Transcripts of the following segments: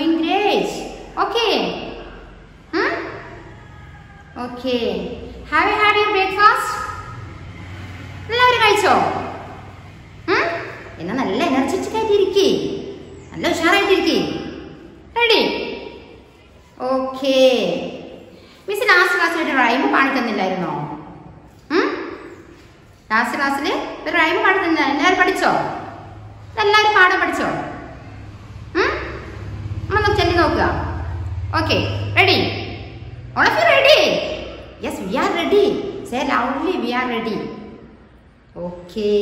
Doing great okay okay have you had your breakfast എല്ലാവരും കഴിച്ചോ ഉം? എന്നാ നല്ല എനർജറ്റിക് ആയിട്ട് ഇരിക്കേ നല്ല ഉഷാറായിട്ടിരിക്കേ റെഡി ഓക്കെ മിസ് ലാസ്റ്റ് ക്ലാസ്സിൽ ഒരു റൈം പാടി തന്നില്ലായിരുന്നോ ലാസ്റ്റ് ക്ലാസ്സിൽ ഒരു റൈം പാടി തന്നില്ല എല്ലാവരും പഠിച്ചോ എല്ലാവരും പാഠം പഠിച്ചോ ഉം? നമ്മളൊന്ന് ചെല്ലി നോക്കുക okay ready all of you ready yes we are ready say loudly we are ready okay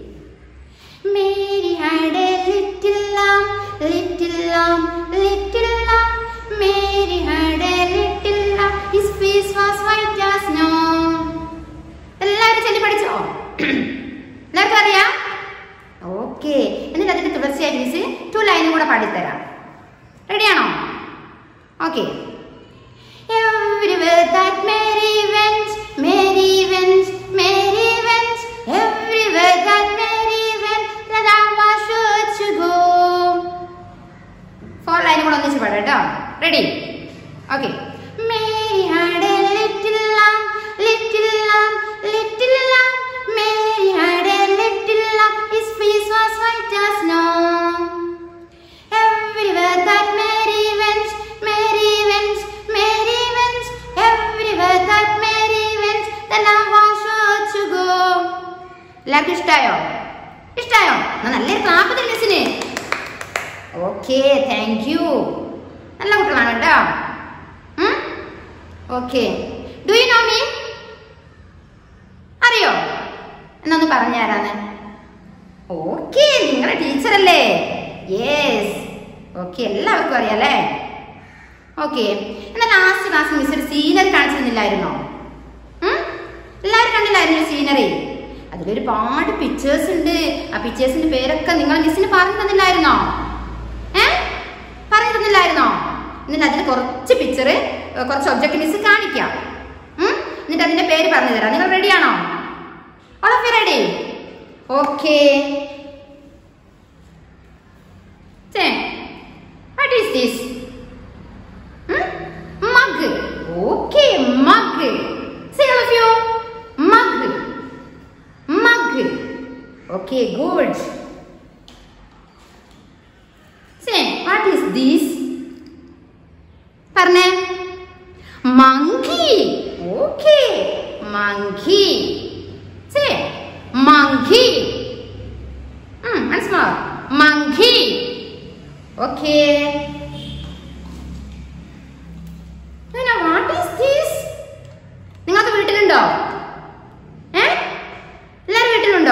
Mary had a little lamb, little lamb, little lamb. Mary had a little lamb, his face was white as snow. എല്ലാവരും ചൊല്ലി പഠിച്ചോ എല്ലാവർക്കും അറിയാം okay എന്നിട്ട് അതിന്റെ തുടർച്ചയായിട്ട് miss to ലൈനും കൂടെ പാടിത്തരാം റെഡിയാണോ okay Everywhere that Mary went, Mary went, Mary went. Everywhere that Mary went, the lamb was sure to go. Four ലൈനും കൂടെ ഒന്നിച്ച് പാടാം കേട്ടോ ready okay Mary had a little lamb, little lamb, little lamb. Mary had a little lamb, his face was white as snow. Everywhere that Mary went, Mary went, Mary went. Everywhere that Mary went, the lamb was sure to go. എല്ലാവർക്കും ഇഷ്ടായോ ഇഷ്ടായോ എന്നാ നല്ലൊരു clap തന്നെ മിസ്സിന് okay thank you നല്ല കുട്ടികളാണ് കേട്ടോ okay do you know me അറിയോ എന്നൊന്ന് പറഞ്ഞു തരാന്ന് ഓക്കെ നിങ്ങളുടെ ടീച്ചറല്ലേ യെസ് ഓക്കെ എല്ലാവർക്കും അറിയാലേ ഓക്കെ എന്നാൽ ലാസ്റ്റ് ക്ലാസ്സിൽ മിസ് ഒരു സീനറി കാണിച്ചു തന്നില്ലായിരുന്നോ ഉം? എല്ലാവരും കണ്ടില്ലായിരുന്നു സീനറി അതിലൊരുപാട് പിക്ചേഴ്സ് ഉണ്ട് ആ പിക്ചേഴ്സിന്റെ പേരൊക്കെ നിങ്ങൾ മിസ്സിന് പറഞ്ഞു തന്നില്ലായിരുന്നോ ഏ പറഞ്ഞു തന്നില്ലായിരുന്നോ എന്നിട്ട് അതിൽ കുറച്ച് പിക്ചർ കുറച്ച് ഒബ്ജക്റ്റ് മിസ് കാണിക്കാം ഉം? എന്നിട്ട് അതിന്റെ പേര് പറഞ്ഞു തരാം നിങ്ങൾ റെഡിയാണോ all of you ready okay what is this mug. Okay, mug. Say all of you. Mug. Mug. Okay, good. Say, what is this? പറഞ്ഞേ monkey. Okay, monkey. Say, monkey. Hmm, once more. Monkey. Okay. പിന്നെ what is this നിങ്ങൾക്ക് വീട്ടിലുണ്ടോ ഏ എല്ലാരും വീട്ടിലുണ്ടോ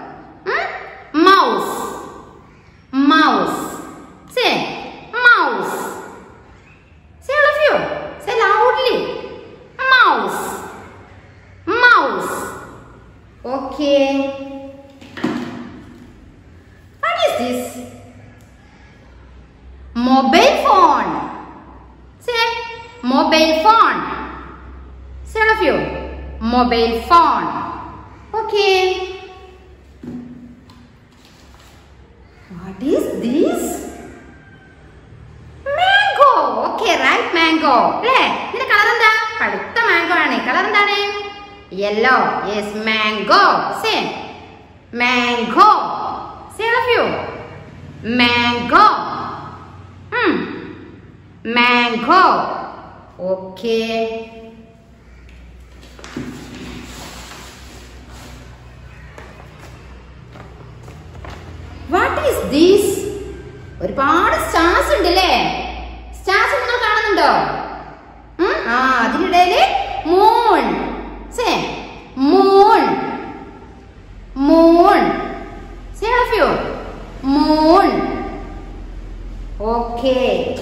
mouse mouse say mouse say all of you say loudly mouse mouse okay what is this mobile phone Say mobile phone. Say all of you. Mobile phone. Okay. What is this? Mango. Okay, right mango. അല്ലേ ഇതിന്റെ colour എന്താ കടുത്ത mango ആണ് colour എന്താണ് yellow yes mango say mango say all of you. Mango. Hmm. Mango. Okay. What is these ഒരുപാട് stars ഉണ്ട് അല്ലേ stars നിങ്ങൾ കാണുന്നുണ്ടോ ഉം? ആ അതിനിടയില് moon say moon moon say of you moon okay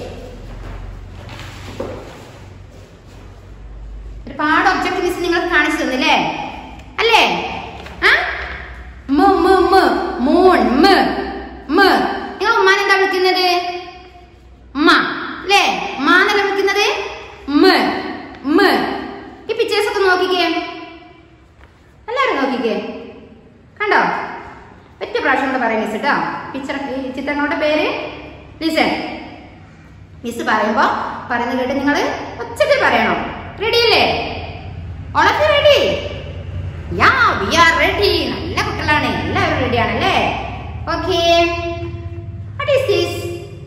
ഒരുപാട് ഒബ്ജക്ട് മിസ് നിങ്ങൾക്ക് കാണിച്ചു തന്നില്ലേ അല്ലേ ആ? മ് മ് മ് മൂൺ മ് മ് നിങ്ങൾ ഉമ്മാൻ എന്താ വിളിക്കുന്നത് ഉമ്മ അല്ലേ ഉമ്മാന്നല്ല വിളിക്കുന്നത് മ് മ് ഈ പിക്ചേഴ്സ് ഒക്കെ നോക്കിക്കേ എല്ലാവരും നോക്കിക്കേ കണ്ടോ ഒറ്റ പ്രാവശ്യം കൂടെ പറയാം മിസ് കേട്ടോ പിക്ചർ ഈ ചിത്രങ്ങളുടെ പേര് ലിസൺ മിസ് പറയുമ്പോ പറയുന്നത് കേട്ട് നിങ്ങൾ ഒച്ചത്തിൽ പറയണം റെഡി അല്ലേ ഓണക്ക് ready yeah we are ready നല്ല കുട്ടികളാണ് എല്ലാവരും റെഡി ആണല്ലേ okay what is this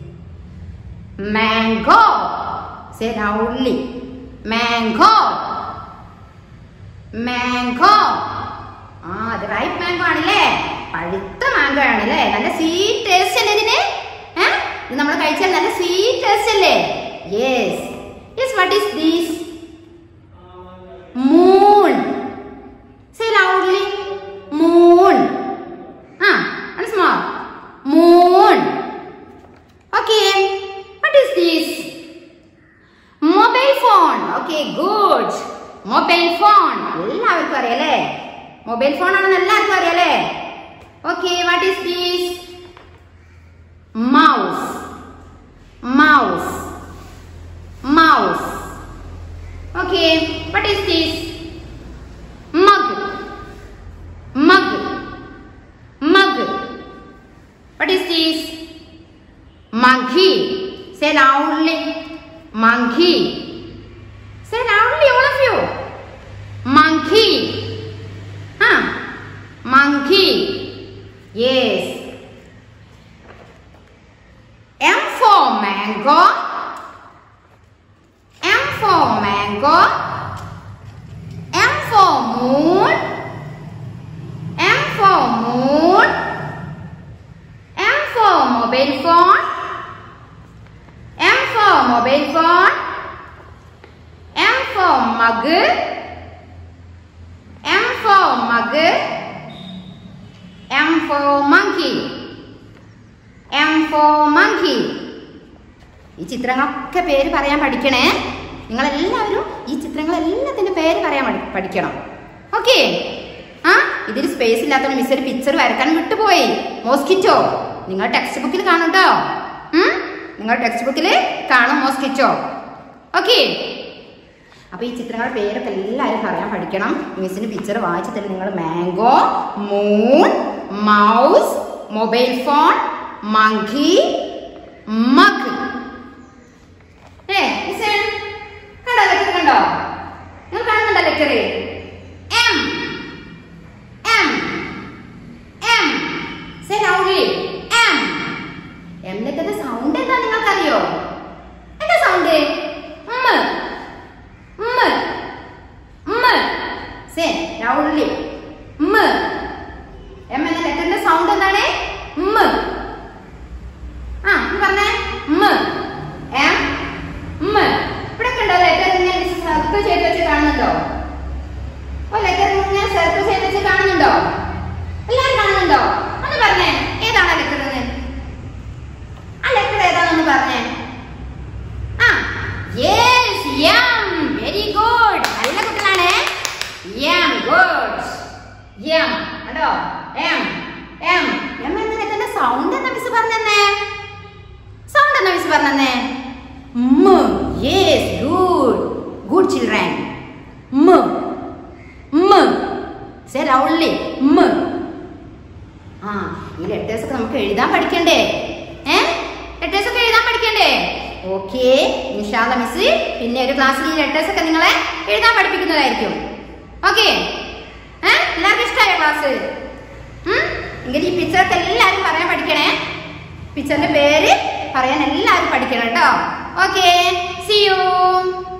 mango say loudly mango mango ആ അത് റൈപ്പ് മാംഗോ ആണല്ലേ പഴുത്ത മാംഗോ ആണല്ലേ നല്ല സ്വീറ്റ് ടേസ്റ്റ് അല്ലേ ഇതിന് ഏ? ഇത് നമ്മൾ കഴിച്ചാൽ നല്ല സ്വീറ്റ് ടേസ്റ്റ് അല്ലേ yes yes what is these moon say loudly moon ആ once more moon okay what is this mobile phone okay good mobile phone എല്ലാവർക്കും അറിയാലേ മൊബൈൽ ഫോൺ ആണെന്ന് എല്ലാവർക്കും അറിയാലേ okay what is these mouse mouse mouse okay what is these mug mug mug what is these monkey say loudly monkey say loudly all of you monkey huh monkey yes m for mango m for mango m for moon m for moon M for mobile phone. M for mobile phone. M for mug. M for mug. M for monkey. M for monkey. ഈ ചിത്രങ്ങളൊക്കെ പേര് പറയാൻ പഠിക്കണേ നിങ്ങൾ എല്ലാവരും ഈ ചിത്രങ്ങളെല്ലാത്തിന്റെ പേര് പറയാൻ പഠി- പഠിക്കണം ഓക്കെ ആ ഇതിൽ സ്പേസ് ഇല്ലാത്തതുകൊണ്ട് മിസ് ഒരു പിക്ചർ വരക്കാൻ വിട്ടുപോയി മോസ്കിറ്റോ നിങ്ങൾ ടെക്സ്റ്റ് ബുക്കിൽ കാണും കേട്ടോ നിങ്ങൾ ടെക്സ്റ്റ് ബുക്കിൽ കാണും മോസ്കിറ്റോ ഓക്കെ അപ്പൊ ഈ ചിത്രങ്ങളുടെ പേരൊക്കെ എല്ലാവരും പറയാൻ പഠിക്കണം മിസ്സിന് പിക്ചർ വായിച്ചു തരും നിങ്ങൾ mango moon mouse mobile phone monkey mug ഏ മിസ്സേ കണ്ടോ ലെറ്റർ കണ്ടോ നിങ്ങൾ കാണുന്നുണ്ടോ letter M M M say loudly M M ലെറ്ററിന്റെ സൗണ്ട് എന്താ നിങ്ങൾക്കറിയോ എന്താ സൗണ്ട് ഉമ്മ ഉമ്മ ഉമ്മ സേ ലൗഡ്ലി ഉമ്മ എം എന്ന ലെറ്ററിന്റെ സൗണ്ട് എന്താണ് ഉമ്മ ആ നീ പറഞ്ഞേ ഉമ്മ എം ഉമ്മ ഇവിടെ കണ്ടോ ലെറ്റർ ഇങ്ങനെ സർക്കിൾ ചെയ്ത് വെച്ച് കാണുന്നുണ്ടോ ഓ ലെറ്റർ ഇങ്ങനെ സർക്കിൾ ചെയ്ത് വെച്ച് കാണുന്നുണ്ടോ എല്ലാരും കാണുന്നുണ്ടോ ഒന്ന് പറഞ്ഞേ ഏതാണ് ലെറ്റർ ആ ലെറ്റർ ഏതാണെന്ന് പറഞ്ഞേ ആ യെസ് യം വെരി ഗുഡ് നല്ല കുട്ടികളാണ് യം ഗുഡ് യം കണ്ടോ എം എം എം എന്ന ലെറ്ററിന്റെ സൗണ്ട് എന്താ മിസ് പറഞ്ഞേ സൗണ്ട് എന്താ മിസ് പറഞ്ഞേ മ യെസ് ഗുഡ് ഗുഡ് ചിൽഡ്രൻ മ മ സേ ലൗഡ്ലി മ ആ ഈ ലെറ്റേഴ്സ് ഒക്കെ നമുക്ക് എഴുതാൻ പഠിക്കണ്ടേ ഏ ലെറ്റേഴ്സ് ഒക്കെ എഴുതാൻ പഠിക്കണ്ടേ ഓക്കെ ഇൻഷാല്ല മിസ് പിന്നെ ഒരു ക്ലാസ്സിൽ ഈ ലെറ്റേഴ്സ് ഒക്കെ നിങ്ങളെ എഴുതാൻ പഠിപ്പിക്കുന്നതായിരിക്കും ഓക്കെ ഏ എല്ലാവർക്കും ഇഷ്ടമായ ക്ലാസ് എങ്കിൽ ഈ പിക്ചറൊക്കെ എല്ലാവരും പറയാൻ പഠിക്കണേ പിക്ചറിന്റെ പേര് പറയാൻ എല്ലാവരും പഠിക്കണം കേട്ടോ ഓക്കെ സി യു